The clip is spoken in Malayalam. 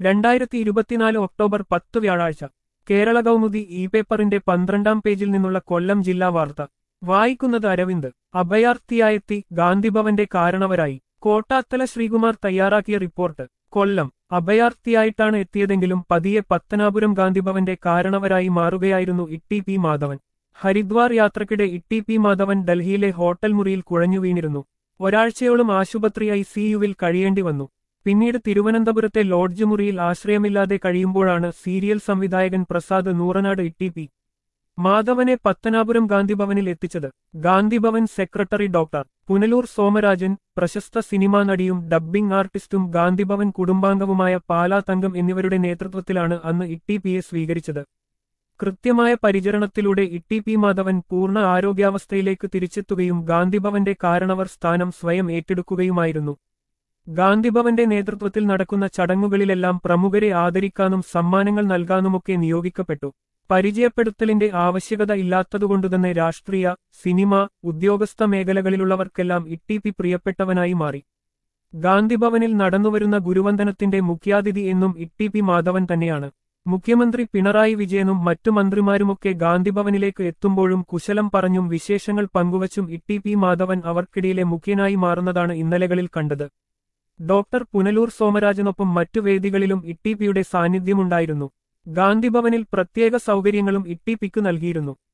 രണ്ടായിരത്തി ഇരുപത്തിനാല് ഒക്ടോബർ പത്ത് വ്യാഴാഴ്ച കേരള കൗമുദി ഇ പേപ്പറിന്റെ പന്ത്രണ്ടാം പേജിൽ നിന്നുള്ള കൊല്ലം ജില്ലാ വാർത്ത വായിക്കുന്നത് അരവിന്ദ് അഭയാർത്ഥിയായെത്തി ഗാന്ധിഭവന്റെ കാരണവരായി കോട്ടാത്തല ശ്രീകുമാർ തയ്യാറാക്കിയ റിപ്പോർട്ട് കൊല്ലം അഭയാർത്ഥിയായിട്ടാണ് എത്തിയതെങ്കിലും പതിയെ പത്തനാപുരം ഗാന്ധിഭവന്റെ കാരണവരായി മാറുകയായിരുന്നു ഇട്ടി പി മാധവൻ ഹരിദ്വാർ യാത്രക്കിടെ ഇട്ടി പി മാധവൻ ഡൽഹിയിലെ ഹോട്ടൽ മുറിയിൽ കുഴഞ്ഞു വീണിരുന്നു ഒരാഴ്ചയോളം ആശുപത്രി ഐ സിയുവിൽ കഴിയേണ്ടി വന്നു പിന്നീട് തിരുവനന്തപുരത്തെ ലോഡ്ജ് മുറിയിൽ ആശ്രയമില്ലാതെ കഴിയുമ്പോഴാണ് സീരിയൽ സംവിധായകൻ പ്രസാദ് നൂറനാട് ഇട്ടി പി മാധവനെ പത്തനാപുരം ഗാന്ധിഭവനിൽ എത്തിച്ചത് ഗാന്ധിഭവൻ സെക്രട്ടറി ഡോക്ടർ പുനലൂർ സോമരാജൻ പ്രശസ്ത സിനിമാ നടിയും ഡബ്ബിംഗ് ആർട്ടിസ്റ്റും ഗാന്ധിഭവൻ കുടുംബാംഗവുമായ പാലാ തങ്കം എന്നിവരുടെ നേതൃത്വത്തിലാണ് അന്ന് ഇട്ടി പിയെ സ്വീകരിച്ചത് കൃത്യമായ പരിചരണത്തിലൂടെ ഇട്ടി പി മാധവൻ പൂർണ്ണ ആരോഗ്യാവസ്ഥയിലേക്ക് തിരിച്ചെത്തുകയും ഗാന്ധിഭവന്റെ കാരണവർ സ്ഥാനം സ്വയം ഏറ്റെടുക്കുകയുമായിരുന്നു ഗാന്ധിഭവന്റെ നേതൃത്വത്തിൽ നടക്കുന്ന ചടങ്ങുകളിലെല്ലാം പ്രമുഖരെ ആദരിക്കാനും സമ്മാനങ്ങൾ നൽകാനുമൊക്കെ നിയോഗിക്കപ്പെട്ടു പരിചയപ്പെടുത്തലിന്റെ ആവശ്യകത ഇല്ലാത്തതുകൊണ്ടുതന്നെ രാഷ്ട്രീയ സിനിമ ഉദ്യോഗസ്ഥ മേഖലകളിലുള്ളവർക്കെല്ലാം ഇട്ടി പി പ്രിയപ്പെട്ടവനായി മാറി ഗാന്ധിഭവനിൽ നടന്നുവരുന്ന ഗുരുവന്ദനത്തിന്റെ മുഖ്യാതിഥി എന്നും ഇട്ടി പി മാധവൻ തന്നെയാണ് മുഖ്യമന്ത്രി പിണറായി വിജയനും മറ്റു മന്ത്രിമാരുമൊക്കെ ഗാന്ധിഭവനിലേക്ക് എത്തുമ്പോഴും കുശലം പറഞ്ഞും വിശേഷങ്ങൾ പങ്കുവച്ചും ഇട്ടി പി മാധവൻ അവർക്കിടയിലെ മുഖ്യനായി മാറുന്നതാണ് ഇന്നലകളിൽ കണ്ടത് ഡോക്ടർ പുനലൂർ സോമരാജനൊപ്പം മറ്റു വേദികളിലും ഇട്ടി പിയുടെ സാന്നിധ്യമുണ്ടായിരുന്നു ഗാന്ധിഭവനിൽ പ്രത്യേക സൗകര്യങ്ങളും ഇട്ടി പിക്ക് നൽകിയിരുന്നു